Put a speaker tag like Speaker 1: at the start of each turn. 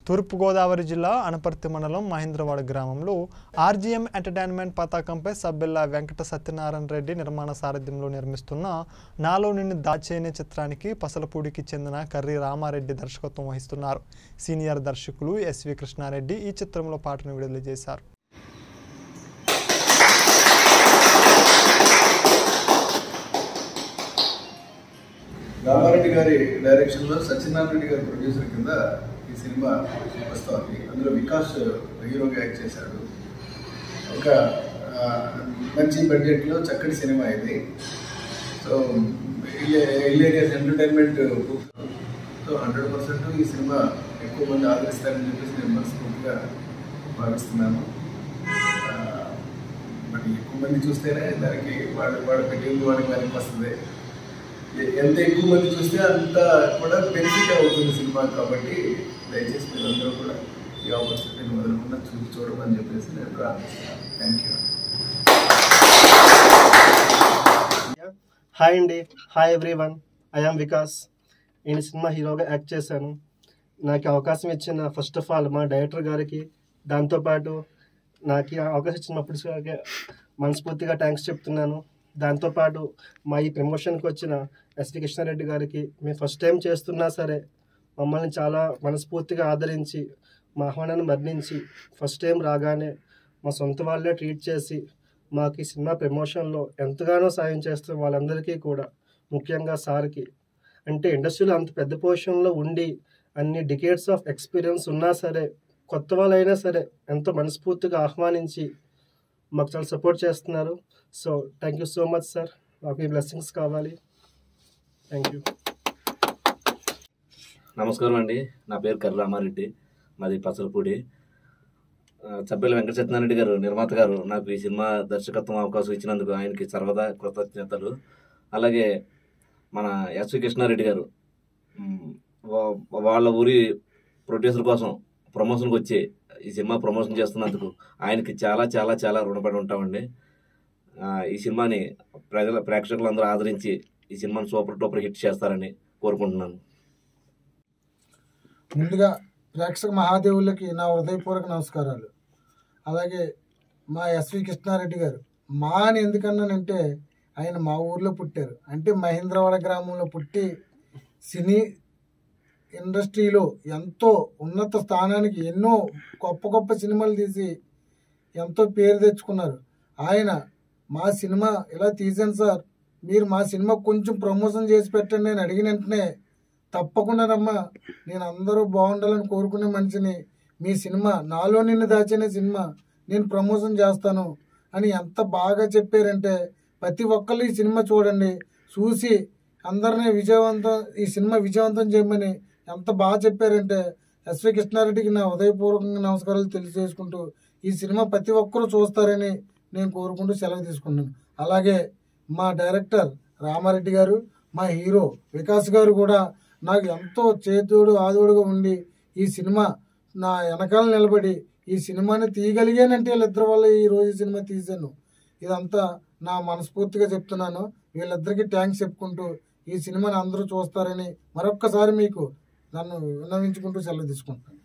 Speaker 1: తూర్పుగోదావరి జిల్లా అనపర్తి మండలం మహేంద్రవాడ గ్రామంలో ఆర్జీఎం ఎంటర్టైన్మెంట్ పతాకంపై సబ్బెల్ల వెంకట సత్యనారాయణ రెడ్డి నిర్మాణ సారథ్యంలో నిర్మిస్తున్న నాలో నిన్ను దాచేనే చిత్రానికి పసలపూడికి చెందిన కర్రీ రామారెడ్డి దర్శకత్వం వహిస్తున్నారు సీనియర్ దర్శకులు ఎస్వి కృష్ణారెడ్డి ఈ చిత్రంలో పాటను విడుదల చేశారు
Speaker 2: రామారెడ్డి గారి డైరెక్షన్లో సత్యనారాయణ రెడ్డి గారి ప్రొడ్యూసర్ కింద ఈ సినిమా వస్తోంది అందులో వికాస్ హీరోగా యాక్ట్ చేశాడు ఒక ఆ, మంచి బడ్జెట్లో చక్కటి సినిమా ఇది so hilarious entertainment book so hundred percent ఈ సినిమా ఎక్కువ మంది ఆదరిస్తారని చెప్పేసి నేను మనస్ఫూర్తిగా భావిస్తున్నాను ఆ, మరి ఎక్కువ మంది చూస్తేనే దానికి వాడు వాడు పెట్టింది వాడికి వెనక్కి వస్తుంది ఎ- ఎంత ఎక్కువ మంది చూస్తే అంత కూడా బెనిఫిట్ అవుతుంది సినిమా కాబట్టి దయచేసి మీరందరూ కూడా ఈ ఆపర్చునిటీని వదలకుండా చూసి చూడమని చెప్పేసి నేను ప్రార్థిస్తున్నాను థ్యాంక్ యూ
Speaker 3: హాయ్ అండి హాయ్ ఎవ్రీవన్ ఐఆమ్ వికాస్ నేను సినిమా హీరోగా యాక్ట్ చేశాను నాకు ఈ అవకాశం ఇచ్చిన ఫస్ట్ ఆఫ్ ఆల్ మా డైరెక్టర్ గారికి దాంతోపాటు నాకు ఈ అవకాశం ఇచ్చినప్పుడు గారికి మనస్ఫూర్తిగా థ్యాంక్స్ చెప్తున్నాను దాంతోపాటు మా ఈ ప్రమోషన్కి వచ్చిన ఎస్వి కృష్ణారెడ్డి గారికి మేము ఫస్ట్ టైం చేస్తున్నా సరే మమ్మల్ని చాలా మనస్ఫూర్తిగా ఆదరించి మా ఆహ్వానాన్ని మరణించి ఫస్ట్ టైం రాగానే మా సొంత వాళ్ళే ట్రీట్ చేసి మాకు ఈ సినిమా ప్రమోషన్లో ఎంతగానో సాయం చేస్తున్న వాళ్ళందరికీ కూడా ముఖ్యంగా సార్కి అంటే ఇండస్ట్రీలో అంత పెద్ద పొజిషన్లో ఉండి అన్ని డికేట్స్ ఆఫ్ ఎక్స్పీరియన్స్ ఉన్నా సరే కొత్త వాళ్ళైనా సరే ఎంతో మనస్ఫూర్తిగా ఆహ్వానించి మాకు చాలా సపోర్ట్ చేస్తున్నారు so thank you so much sir మాకు ఈ బ్లెస్సింగ్స్ కావాలి థ్యాంక్ యూ
Speaker 4: నమస్కారం అండి నా పేరు కర్ర రామారెడ్డి మాది పసలపూడి ఆ, చబ్బెల వెంకట సత్యనారాయణ గారు నిర్మాత గారు నాకు ఈ సినిమా దర్శకత్వం అవకాశం ఇచ్చినందుకు ఆయనకి సర్వదా కృతజ్ఞతలు అలాగే మన ఎస్వి కృష్ణారెడ్డి గారు మ్, వా- వాళ్ళ ఊరి ప్రొడ్యూసర్ కోసం ప్రమోషన్కి వచ్చి ఈ సినిమా ప్రమోషన్ చేస్తున్నందుకు ఆయనకి చాలా చాలా చాలా రుణపడి ఉంటామండి ఆ, ఈ సినిమాని ప్రజల ప్రేక్షకులందరూ ఆదరించి ఈ సినిమాని సూపర్ టూపర్ హిట్ చేస్తారని కోరుకుంటున్నాను
Speaker 5: ముందుగా ప్రేక్షక మహాదేవులకి నా హృదయపూర్వక నమస్కారాలు అలాగే మా ఎస్వి కృష్ణారెడ్డి గారు మా అని ఎందుకన్నానంటే ఆయన మా ఊర్లో పుట్టారు అంటే మహేంద్రవాడ గ్రామంలో పుట్టి సినీ ఇండస్ట్రీలో ఎంతో ఉన్నత స్థానానికి ఎన్నో గొప్ప గొప్ప సినిమాలు తీసి ఎంతో పేరు తెచ్చుకున్నారు ఆయన మా సినిమా ఇలా తీసాను సార్ మీరు మా సినిమా కొంచెం ప్రమోషన్ చేసి పెట్టండి నేను అడిగిన వెంటనే తప్పకుండా రమ్మా నేను అందరూ బాగుండాలని కోరుకునే మనిషిని మీ సినిమా నాలో నిన్ను దాచిన సినిమా నేను ప్రమోషన్ చేస్తాను అని ఎంత బాగా చెప్పారంటే ప్రతి ఒక్కళ్ళు ఈ సినిమా చూడండి చూసి అందరినీ విజయవంతం ఈ సినిమా విజయవంతం చేయమని ఎంత బాగా చెప్పారంటే ఎస్వి కృష్ణారెడ్డికి నా ఉదయపూర్వకంగా నమస్కారాలు తెలియజేసుకుంటూ ఈ సినిమా ప్రతి ఒక్కరూ చూస్తారని నేను కోరుకుంటూ సెలవు తీసుకుంటున్నాను అలాగే మా డైరెక్టర్ రామారెడ్డి గారు మా హీరో వికాస్ గారు కూడా నాకు ఎంతో చేతుడు ఆదోడుగా ఉండి ఈ సినిమా నా వెనకాల నిలబడి ఈ సినిమాని తీయగలిగానంటే వీళ్ళిద్దరి వల్ల ఈ రోజు ఈ సినిమా తీశాను ఇదంతా నా మనస్ఫూర్తిగా చెప్తున్నాను వీళ్ళిద్దరికీ థ్యాంక్స్ చెప్పుకుంటూ ఈ సినిమాని అందరూ చూస్తారని మరొక్కసారి మీకు నన్ను విన్నవించుకుంటూ సెలవు తీసుకుంటాను